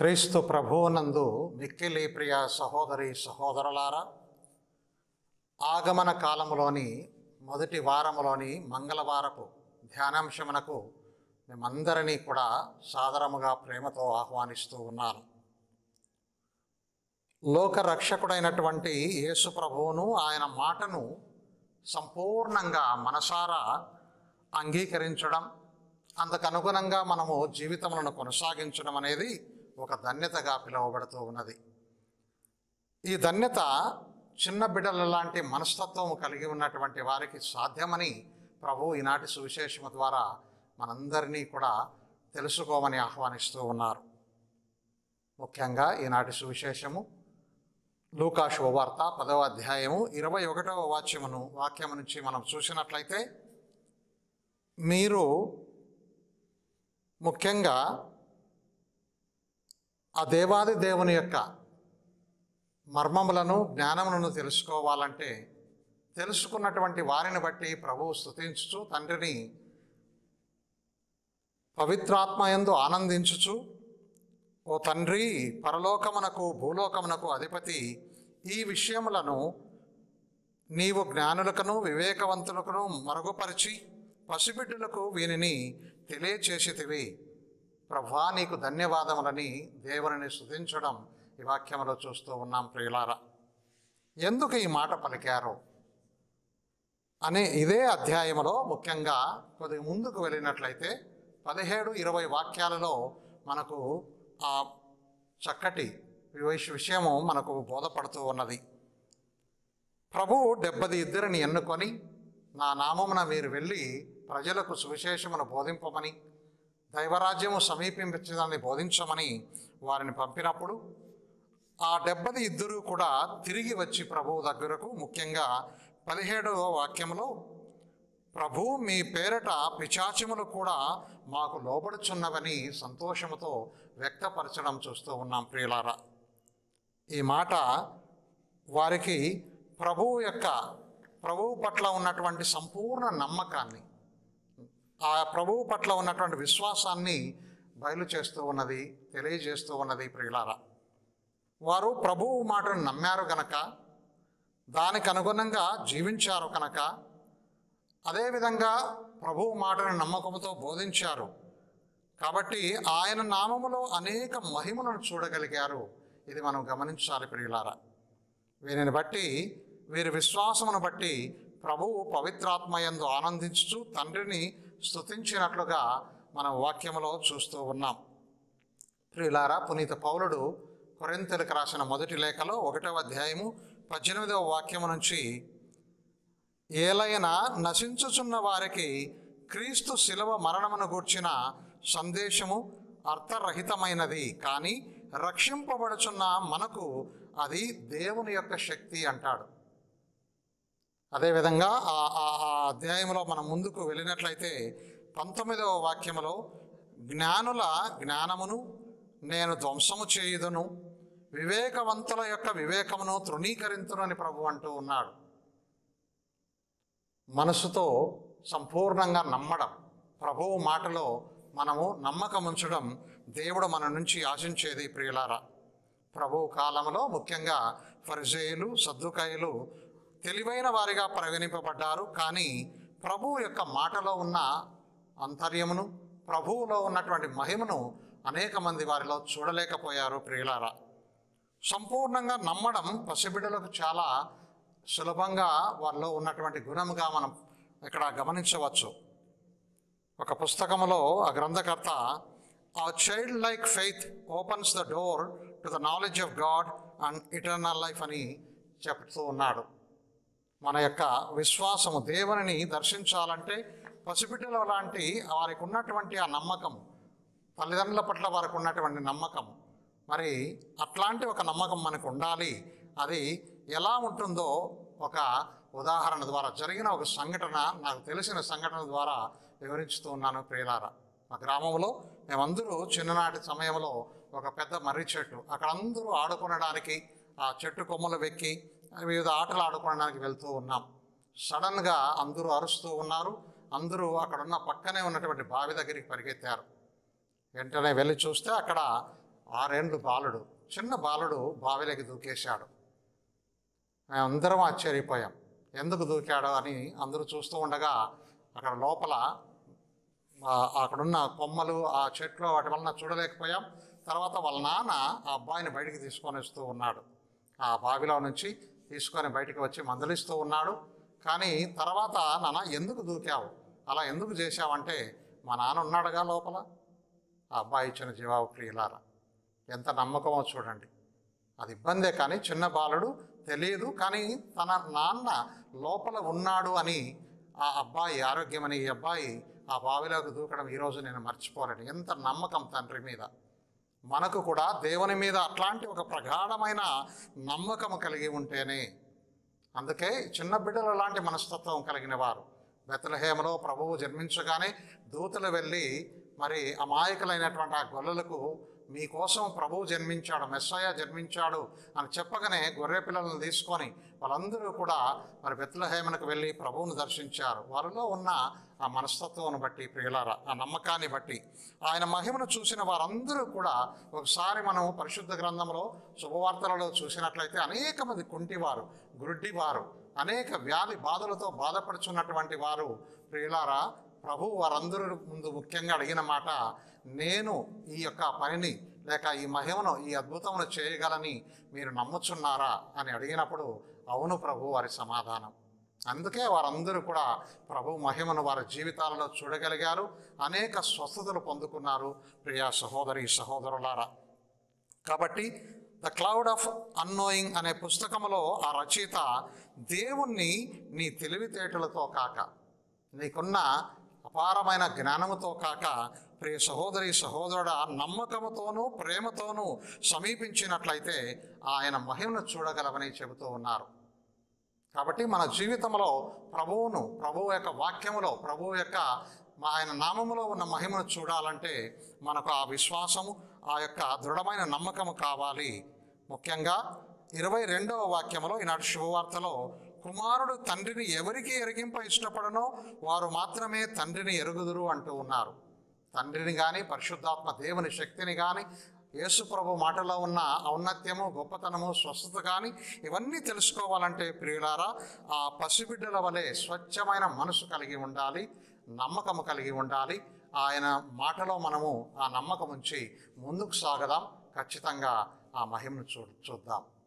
క్రీస్తు ప్రభువునందు మిక్కిలి ప్రియ సహోదరి సహోదరులారా ఆగమన కాలములోని మొదటి వారములోని మంగళవారపు ధ్యానాంశమునకు మేమందరినీ కూడా సాదరముగా ప్రేమతో ఆహ్వానిస్తూ ఉన్నాను లోక రక్షకుడైనటువంటి యేసు ప్రభువును ఆయన మాటను సంపూర్ణంగా మనసారా అంగీకరించడం అందుకనుగుణంగా మనము జీవితములను కొనసాగించడం అనేది ఒక ధన్యతగా పిలువబడుతూ ఉన్నది ఈ ధన్యత చిన్న బిడ్డల లాంటి మనస్తత్వం కలిగి ఉన్నటువంటి వారికి సాధ్యమని ప్రభు ఈనాటి సువిశేషము ద్వారా మనందరినీ కూడా తెలుసుకోమని ఆహ్వానిస్తూ ఉన్నారు ముఖ్యంగా ఈనాటి సువిశేషము లూకా శుభవార్త పదవ అధ్యాయము ఇరవై ఒకటవ వాక్యమును వాక్యము నుంచి మనం చూసినట్లయితే మీరు ముఖ్యంగా ఆ దేవాది దేవుని యొక్క మర్మములను జ్ఞానములను తెలుసుకోవాలంటే తెలుసుకున్నటువంటి వారిని బట్టి ప్రభువు స్తుతించుచు తండ్రిని పవిత్రాత్మయందు ఆనందించుచు ఓ తండ్రి పరలోకమునకు భూలోకమునకు అధిపతి ఈ విషయములను నీవు జ్ఞానులకును వివేకవంతులకును మరుగుపరిచి పసిబిడ్డలకు వీనిని తెలియచేసితివి ప్రభా నీకు ధన్యవాదములని దేవుని స్తుతించడం ఈ వాక్యములో చూస్తూ ఉన్నాం ప్రియులారా ఎందుకు ఈ మాట పలికారు అనే ఇదే అధ్యాయములో ముఖ్యంగా కొద్దిగా ముందుకు వెళ్ళినట్లయితే పదిహేడు ఇరవై వాక్యాలలో మనకు ఆ చక్కటి విష- విషయము మనకు బోధపడుతూ ఉన్నది ప్రభువు డెబ్బది ఇద్దరిని ఎన్నుకొని నా నామమున మీరు వెళ్ళి ప్రజలకు సువిశేషమును బోధింపమని దైవరాజ్యము సమీపించడాన్ని బోధించమని వారిని పంపినప్పుడు ఆ డెబ్బది ఇద్దరు కూడా తిరిగి వచ్చి ప్రభువు దగ్గరకు ముఖ్యంగా పదిహేడవ వాక్యంలో ప్రభు మీ పేరట పిచాచములు కూడా మాకు లోబడుచున్నవని సంతోషముతో వ్యక్తపరచడం చూస్తూ ఉన్నాం ప్రియులారా ఈ మాట వారికి ప్రభువు యొక్క ప్రభువు పట్ల ఉన్నటువంటి సంపూర్ణ నమ్మకాన్ని ఆ ప్రభువు పట్ల ఉన్నటువంటి విశ్వాసాన్ని బయలు చేస్తూ ఉన్నది తెలియజేస్తూ ఉన్నది ప్రియులారా వారు ప్రభువు మాటను నమ్మారు గనక దానికి అనుగుణంగా జీవించారు కనుక అదేవిధంగా ప్రభువు మాటను నమ్మకంతో బోధించారు కాబట్టి ఆయన నామములో అనేక మహిమలను చూడగలిగారు ఇది మనం గమనించాలి ప్రియులారా వీరిని బట్టి వీరి విశ్వాసమును బట్టి ప్రభువు పవిత్రాత్మయందు ఆనందించుచు తండ్రిని స్తుతించినట్లుగా మనం వాక్యములో చూస్తూ ఉన్నాం ప్రియులారా పునీత పౌలుడు కొరింతలకు రాసిన మొదటి లేఖలో ఒకటవ అధ్యాయము పద్దెనిమిదవ వాక్యము నుంచి ఏలైనా నశించుచున్న వారికి క్రీస్తు శిలవ మరణమును గూర్చిన సందేశము అర్థరహితమైనది కానీ రక్షింపబడుచున్న మనకు అది దేవుని యొక్క శక్తి అంటాడు అదేవిధంగా ఆ ఆ- ఆ అధ్యాయంలో మనం ముందుకు వెళ్ళినట్లయితే పంతొమ్మిదవ వాక్యములో జ్ఞానుల జ్ఞానమును నేను ధ్వంసము చేయుదును వివేకవంతుల యొక్క వివేకమును తృణీకరించును అని ప్రభు అంటూ ఉన్నాడు మనసుతో సంపూర్ణంగా నమ్మడం ప్రభువు మాటలో మనము నమ్మకం ఉంచడం దేవుడు మన నుంచి ఆశించేది ప్రియులారా ప్రభువు కాలంలో ముఖ్యంగా ఫరిజేయులు సద్దుకాయలు తెలివైన వారిగా పరిగణింపబడ్డారు కానీ ప్రభువు యొక్క మాటలో ఉన్న అంతర్యమును ప్రభువులో ఉన్నటువంటి మహిమను అనేక మంది వారిలో చూడలేకపోయారు ప్రియులారా సంపూర్ణంగా నమ్మడం పసిబిడ్డలకు చాలా సులభంగా వారిలో ఉన్నటువంటి గుణముగా మనం ఇక్కడ గమనించవచ్చు ఒక పుస్తకములో ఆ గ్రంథకర్త ఆ child like faith opens the door to the knowledge of God and eternal life అని చెప్తూ ఉన్నాడు మన యొక్క విశ్వాసము దేవునిని దర్శించాలంటే పసిబిడ్డల లాంటి వారికి ఉన్నటువంటి ఆ నమ్మకం తల్లిదండ్రుల పట్ల వారికి ఉన్నటువంటి నమ్మకం మరి అట్లాంటి ఒక నమ్మకం మనకు ఉండాలి అది ఎలా ఉంటుందో ఒక ఉదాహరణ ద్వారా జరిగిన ఒక సంఘటన నాకు తెలిసిన సంఘటన ద్వారా వివరించుతూ ఉన్నాను ప్రియులారా మా గ్రామంలో మేమందరూ చిన్ననాటి సమయంలో ఒక పెద్ద మర్రి చెట్టు అక్కడ అందరూ ఆడుకునడానికి ఆ చెట్టు కొమ్మలు వెక్కి వివిధ ఆటలు ఆడుకోవడానికి వెళ్తూ ఉన్నాం సడన్గా అందరూ అరుస్తూ ఉన్నారు అందరూ అక్కడున్న పక్కనే ఉన్నటువంటి బావి దగ్గరికి పరిగెత్తారు వెంటనే వెళ్ళి చూస్తే అక్కడ ఆరేండ్లు బాలుడు చిన్న బాలుడు బావిలోకి దూకేశాడు అందరం ఆశ్చర్యపోయాం ఎందుకు దూకాడో అని అందరూ చూస్తూ ఉండగా అక్కడ లోపల ఆ, అక్కడున్న కొమ్మలు ఆ చెట్లు వాటి వలన చూడలేకపోయాం తర్వాత వాళ్ళ నాన్న ఆ అబ్బాయిని బయటికి తీసుకొని వస్తూ ఉన్నాడు ఆ బావిలో నుంచి తీసుకొని బయటికి వచ్చి మందలిస్తూ ఉన్నాడు కానీ తర్వాత నాన్న ఎందుకు దూకావు అలా ఎందుకు చేశావంటే మా నాన్న ఉన్నాడుగా లోపల ఆ అబ్బాయి ఇచ్చిన జీవావు ప్రియులారా ఎంత నమ్మకమో చూడండి అది ఇబ్బందే కానీ చిన్న బాలుడు తెలియదు కానీ తన నాన్న లోపల ఉన్నాడు అని ఆ అబ్బాయి ఆరోగ్యమని ఈ అబ్బాయి ఆ బావిలోకి దూకడం ఈరోజు నేను మర్చిపోలేను ఎంత నమ్మకం తండ్రి మీద మనకు కూడా దేవుని మీద అట్లాంటి ఒక ప్రగాఢమైన నమ్మకం కలిగి ఉంటేనే అందుకే చిన్న బిడ్డలు లాంటి మనస్తత్వం కలిగిన వారు బెత్తలహేమలో ప్రభువు జన్మించగానే దూతలు వెళ్ళి మరి అమాయకులైనటువంటి ఆ గొల్లలకు మీకోసం ప్రభువు జన్మించాడు మెస్సయ్య జన్మించాడు అని చెప్పగానే గొర్రె పిల్లలను తీసుకొని వాళ్ళందరూ కూడా మరి బెత్తలహేమనకు వెళ్ళి ప్రభువును దర్శించారు వారిలో ఉన్న ఆ మనస్తత్వం బట్టి ప్రియులార ఆ నమ్మకాన్ని బట్టి ఆయన మహిమను చూసిన వారందరూ కూడా ఒకసారి మనం పరిశుద్ధ గ్రంథంలో శుభవార్తలలో చూసినట్లయితే అనేక మంది కుంటివారు గురుడ్డివారు అనేక వ్యాధి బాధలతో బాధపడుచున్నటువంటి వారు ప్రియులారా ప్రభు వారందరూ ముందు ముఖ్యంగా అడిగిన మాట నేను ఈ యొక్క పనిని లేక ఈ మహిమను ఈ అద్భుతమును చేయగలని మీరు నమ్ముచున్నారా అని అడిగినప్పుడు అవును ప్రభు వారి సమాధానం అందుకే వారందరూ కూడా ప్రభు మహిమను వారి జీవితాలలో చూడగలిగారు అనేక స్వస్థతలు పొందుకున్నారు ప్రియా సహోదరి సహోదరులారా కాబట్టి ద క్లౌడ్ ఆఫ్ అన్నోయింగ్ అనే పుస్తకంలో ఆ రచయిత దేవుణ్ణి నీ తెలివితేటలతో కాక నీకున్న అపారమైన జ్ఞానముతో కాక ప్రియ సహోదరి సహోదరుడ నమ్మకముతోనూ ప్రేమతోనూ సమీపించినట్లయితే ఆయన మహిమను చూడగలవని చెబుతూ ఉన్నారు కాబట్టి మన జీవితంలో ప్రభువును ప్రభువు యొక్క వాక్యములో ప్రభువు యొక్క మా ఆయన నామములో ఉన్న మహిమను చూడాలంటే మనకు ఆ విశ్వాసము ఆ యొక్క దృఢమైన నమ్మకము కావాలి ముఖ్యంగా ఇరవై రెండవ వాక్యములో ఈనాటి శుభవార్తలో కుమారుడు తండ్రిని ఎవరికి ఎరిగింప ఇష్టపడనో వారు మాత్రమే తండ్రిని ఎరుగుదురు అంటూ ఉన్నారు తండ్రిని కానీ పరిశుద్ధాత్మ దేవుని శక్తిని కానీ యేసు ప్రభు మాటలో ఉన్న ఔన్నత్యము గొప్పతనము స్వస్థత కానీ ఇవన్నీ తెలుసుకోవాలంటే ప్రియులారా ఆ పసిబిడ్డల వలె స్వచ్ఛమైన మనసు కలిగి ఉండాలి నమ్మకము కలిగి ఉండాలి ఆయన మాటలో మనము ఆ నమ్మకం ఉంచి ముందుకు సాగదాం ఖచ్చితంగా ఆ మహిమను చూ చూద్దాం